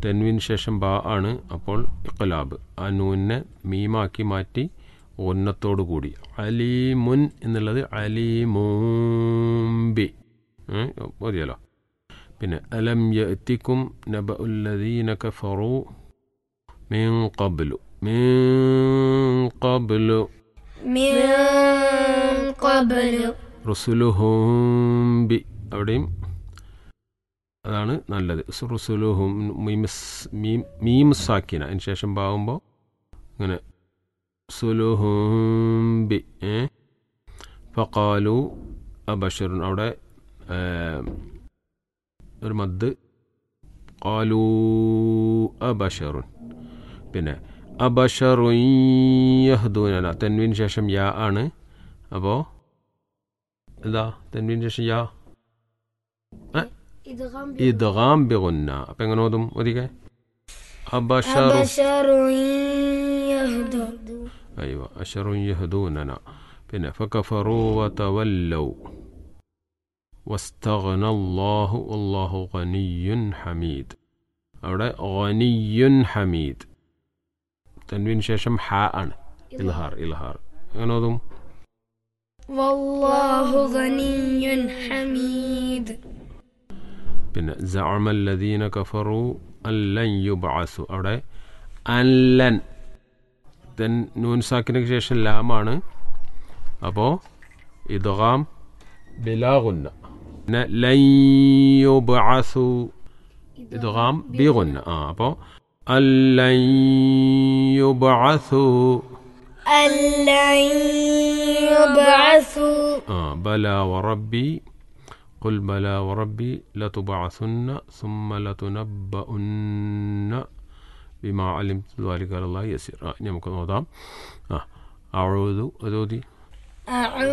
തെൻവിന് ശേഷം ബാ ആണ് അപ്പോൾ ഇഖലാബ് ആ നൂനെ മീമാക്കി മാറ്റി ഒന്നത്തോടു കൂടി അലീമുൻ എന്നുള്ളത് അലീമൂംബി ഏ, മതിയല്ലോ പിന്നെ അലം യത്തിക്കും നബ ഉല്ലദീന കഫറു മീൻ ഖബ്ലു മീൻ ഖബ്ലു من قبل റുസുലുഹും ബി അവിടെയും അതാണ് നല്ലത് റുസുലുഹും മീമസ് മീം മീം സാക്കിന അതിന് ശേഷം പാകുമ്പോൾ ഇങ്ങനെ സുലുഹും ബി ഏ ഫക്കാലു അബഷറുൻ അവിടെ ഏ, ഒരു മദ് കാലൂ അബഷറുൻ പിന്നെ അബഷറുൻ യഹ്ദൂനന തെൻവിന് ശേഷം യാ ആണ് അപ്പോൾ എന്താ തെൻവിന് ശേഷം യാ إدغام ഇദ്ഗാം ബിഗുന്ന അപ്പം എങ്ങനെ ഓതും ഒതിക്കെ അബഷറു بشر يهدر അയ്യോ അഷറു യഹ്ദൂനന പിന്നെ ഫകഫറു വതവല്ലൗ വസ്തഗ്ന അല്ലാഹു അല്ലാഹു ഗനിയ്യുൻ ഹമീദ് അവിടെ ഗനിയ്യുൻ ഹമീദ് തൻവിന് ശേഷം ഹ ആണ് ഇൽഹാർ ഇൽഹാർ എങ്ങനെ ഓതും والله غني حميد പിന്നെ زعم الذين كفروا أن لن يبعثوا അവിടെ അല്ലൻ ദെൻ നൂൻ സാക്കിനു ശേഷം ലാമാണ് അപ്പോൾ ഇദ്ഗാം ബിലാഗുന്ന പിന്നെ ലൻ യുബ്അസു ഇദ്ഗാം ബിഗുന്ന ആ അപ്പോൾ അല്ലൻ യുബ്അസു ألن يبعثوا آه بلى وربي قل بلى وربي لتبعثن ثم لتنبؤن بما علمت ذلك على الله يسير آه نعم كنوضام آه أعوذ أذودي أعوذ